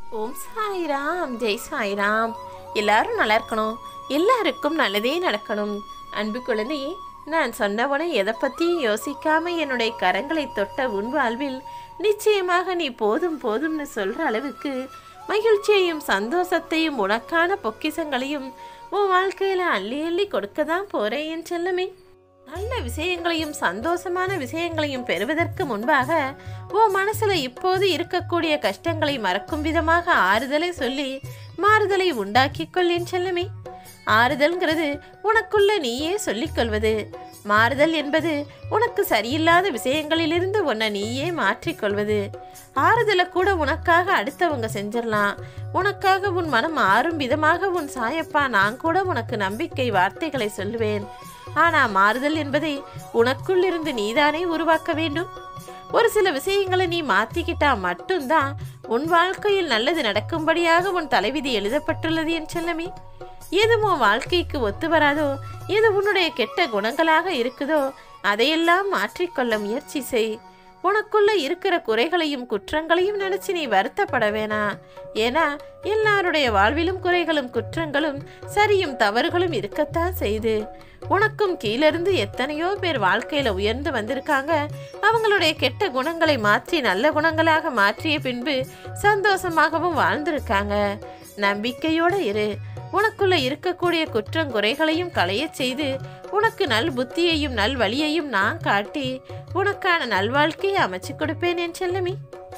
ஓம் சாய்ராம் ஜெய் சாய்ராம் எல்லாரும் நல்லா இருக்கணும் எல்லாருக்கும் நல்லதே நடக்கணும் அன்பு குழந்தையே நான் சொன்னவனை எதை பற்றியும் யோசிக்காம என்னுடைய கரங்களை தொட்ட உன் வாழ்வில் நிச்சயமாக நீ போதும் போதும்னு சொல்ற அளவுக்கு மகிழ்ச்சியையும் சந்தோஷத்தையும் உனக்கான பொக்கிஷங்களையும் உன் வாழ்க்கையில அள்ளி அள்ளி கொடுக்க தான் போறேன் என் செல்லமே நல்ல விஷயங்களையும் சந்தோஷமான விஷயங்களையும் பெறுவதற்கு முன்பாக உன் மனசுல இப்போது இருக்கக்கூடிய கஷ்டங்களை மறக்கும் விதமாக ஆறுதலை சொல்லி மாறுதலை உண்டாக்கிக் கொள் என் செல்லமே ஆறுதல்ங்கிறது உனக்குள்ள நீயே சொல்லிக் கொள்வது மாறுதல் என்பது உனக்கு சரியில்லாத விஷயங்களிலிருந்து உன்னை நீயே மாற்றிக்கொள்வது ஆறுதலை கூட உனக்காக அடுத்தவங்க செஞ்சிடலாம் உனக்காக உன் மனம் ஆறும் விதமாக உன் சாயப்பா நான் கூட உனக்கு நம்பிக்கை வார்த்தைகளை சொல்லுவேன் ஆனா மாறுதல் என்பதை உனக்குள் இருந்து நீதானே உருவாக்க வேண்டும் ஒரு சில விஷயங்களை நீ மாத்திக்கிட்டா மட்டும்தான் உன் வாழ்க்கையில் நல்லது நடக்கும்படியாக உன் தலைவிதி எழுதப்பட்டுள்ளது என் செல்லமே எது உன் வாழ்க்கைக்கு ஒத்து வராதோ எது உன்னுடைய கெட்ட குணங்களாக இருக்குதோ அதையெல்லாம் மாற்றிக்கொள்ள முயற்சி செய் உனக்குள்ள இருக்கிற குறைகளையும் குற்றங்களையும் நினைச்சு நீ வருத்தப்பட வேணாம் ஏன்னா எல்லாருடைய வாழ்விலும் குறைகளும் குற்றங்களும் சரியும் தவறுகளும் இருக்கத்தான் செய்து உனக்கும் கீழிருந்து எத்தனையோ பேர் வாழ்க்கையில உயர்ந்து வந்திருக்காங்க அவங்களுடைய கெட்ட குணங்களை மாற்றி நல்ல குணங்களாக மாற்றிய பின்பு சந்தோஷமாகவும் வாழ்ந்திருக்காங்க நம்பிக்கையோட இரு உனக்குள்ள இருக்கக்கூடிய குற்றங்குறைகளையும் களையச் செய்து உனக்கு நல் புத்தியையும் நல் வழியையும் நான் காட்டி உனக்கான நல்வாழ்க்கையை அமைச்சு கொடுப்பேன் என் செல்லமி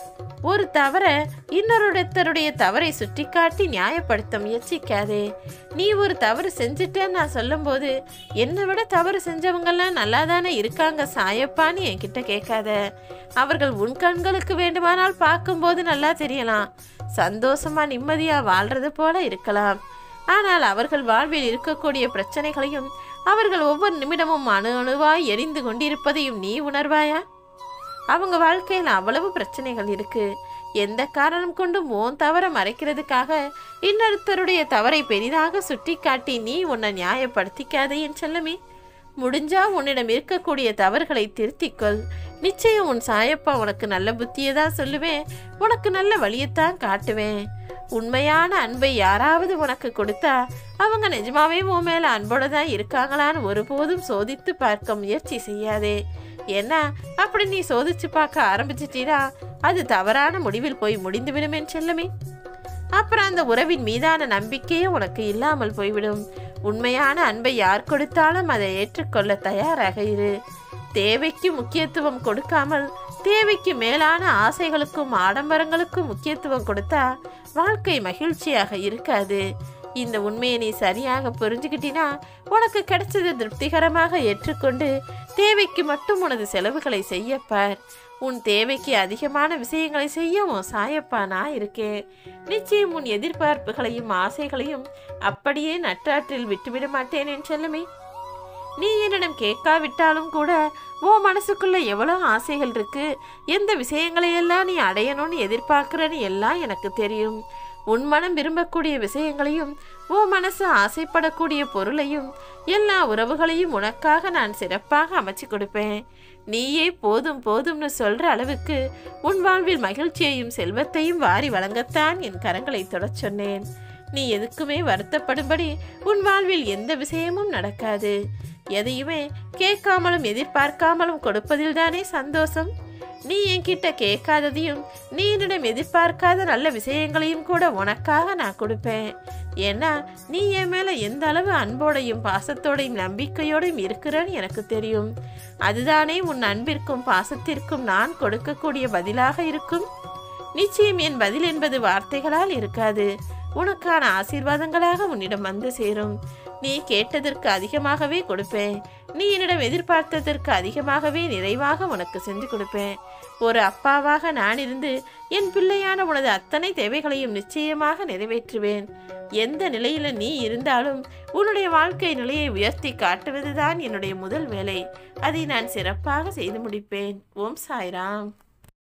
ஒரு தவற இன்னொருத்தருடைய தவறை சுட்டிக்காட்டி நியாயப்படுத்த முயற்சிக்காதே நீ ஒரு தவறு செஞ்சுட்டேன்னு நான் சொல்லும்போது என்னை விட தவறு செஞ்சவங்கெல்லாம் நல்லா தானே இருக்காங்க சாயப்பான்னு என்கிட்ட கேட்காத அவர்கள் உன் கண்களுக்கு வேண்டுமானால் பார்க்கும்போது நல்லா தெரியலாம் சந்தோஷமா நிம்மதியா வாழ்றது போல இருக்கலாம் ஆனால் அவர்கள் வாழ்வில் இருக்கக்கூடிய பிரச்சனைகளையும் அவர்கள் ஒவ்வொரு நிமிடமும் அணு அணுவாய் எரிந்து கொண்டிருப்பதையும் நீ உணர்வாயா அவங்க வாழ்க்கையில் அவ்வளவு பிரச்சனைகள் இருக்கு எந்த காரணம் கொண்டும் ஓன் தவற மறைக்கிறதுக்காக இன்னொருத்தருடைய தவறை பெரிதாக சுட்டிக்காட்டி நீ உன்னை நியாயப்படுத்திக்காதே என் செல்லமே முடிஞ்சா உன்னிடம் இருக்கக்கூடிய தவறுகளை திருத்திக்கொள் நிச்சயம் உன் சாயப்பா உனக்கு நல்ல புத்தியை தான் சொல்லுவேன் உனக்கு நல்ல வழியைத்தான் காட்டுவேன் உண்மையான அன்பை யாராவது உனக்கு கொடுத்தா அவங்க நிஜமாவே உன் மேல அன்போட தான் இருக்காங்களான்னு ஒருபோதும் சோதித்து பார்க்க முயற்சி செய்யாதே ஏன்னா அப்படி நீ சோதிச்சு பார்க்க ஆரம்பிச்சிட்டீனா அது தவறான முடிவில் போய் முடிந்துவிடும் என் செல்லமே அப்புறம் அந்த உறவின் மீதான நம்பிக்கையே உனக்கு இல்லாமல் போய்விடும் உண்மையான அன்பை யார் கொடுத்தாலும் அதை ஏற்றுக்கொள்ள தயாராக இரு தேவைக்கு முக்கியத்துவம் கொடுக்காமல் தேவைக்கு மேலான ஆசைகளுக்கும் ஆடம்பரங்களுக்கும் முக்கியத்துவம் கொடுத்தா வாழ்க்கை மகிழ்ச்சியாக இருக்காது இந்த உண்மையை நீ சரியாக புரிஞ்சுக்கிட்டினா உனக்கு கிடைச்சது திருப்திகரமாக ஏற்றுக்கொண்டு தேவைக்கு மட்டும் உனது செலவுகளை செய்யப்பார் உன் தேவைக்கு அதிகமான விஷயங்களை செய்ய உன் சாயப்பா நான் இருக்கேன் நிச்சயம் உன் எதிர்பார்ப்புகளையும் ஆசைகளையும் அப்படியே நட்டாற்றில் விட்டுவிட மாட்டேன் என் செல்லமே நீ என்னிடம் கேட்காவிட்டாலும் கூட உன் மனசுக்குள்ள எவ்வளோ ஆசைகள் இருக்கு எந்த விஷயங்களையெல்லாம் நீ அடையணும்னு எதிர்பார்க்கிறன்னு எல்லாம் எனக்கு தெரியும் உன் மனம் விரும்பக்கூடிய விஷயங்களையும் உன் மனசு ஆசைப்படக்கூடிய பொருளையும் எல்லா உறவுகளையும் உனக்காக நான் சிறப்பாக அமைச்சு கொடுப்பேன் நீயே போதும் போதும்னு சொல்ற அளவுக்கு உன் வாழ்வில் மகிழ்ச்சியையும் செல்வத்தையும் வாரி வழங்கத்தான் என் கரங்களை தொடச் சொன்னேன் நீ எதுக்குமே வருத்தப்படும்படி உன் வாழ்வில் எந்த விஷயமும் நடக்காது எதையுமே கேட்காமலும் எதிர்பார்க்காமலும் கொடுப்பதில்தானே சந்தோஷம் நீ என்கிட்ட கேட்காததையும் நீ என்னிடம் எதிர்பார்க்காத நல்ல விஷயங்களையும் கூட உனக்காக நான் கொடுப்பேன் ஏன்னா நீ என் மேல எந்த அளவு அன்போடையும் பாசத்தோடையும் நம்பிக்கையோடையும் இருக்கிறன்னு எனக்கு தெரியும் அதுதானே உன் அன்பிற்கும் பாசத்திற்கும் நான் கொடுக்கக்கூடிய பதிலாக இருக்கும் நிச்சயம் என் பதில் என்பது வார்த்தைகளால் இருக்காது உனக்கான ஆசீர்வாதங்களாக உன்னிடம் வந்து சேரும் நீ கேட்டதற்கு அதிகமாகவே கொடுப்பேன் நீ என்னிடம் எதிர்பார்த்ததற்கு அதிகமாகவே நிறைவாக உனக்கு செஞ்சு கொடுப்பேன் ஒரு அப்பாவாக நான் இருந்து என் பிள்ளையான உனது அத்தனை தேவைகளையும் நிச்சயமாக நிறைவேற்றுவேன் எந்த நிலையில நீ இருந்தாலும் உன்னுடைய வாழ்க்கை நிலையை உயர்த்தி காட்டுவதுதான் என்னுடைய முதல் வேலை அதை நான் சிறப்பாக செய்து முடிப்பேன் ஓம் சாய்ராம்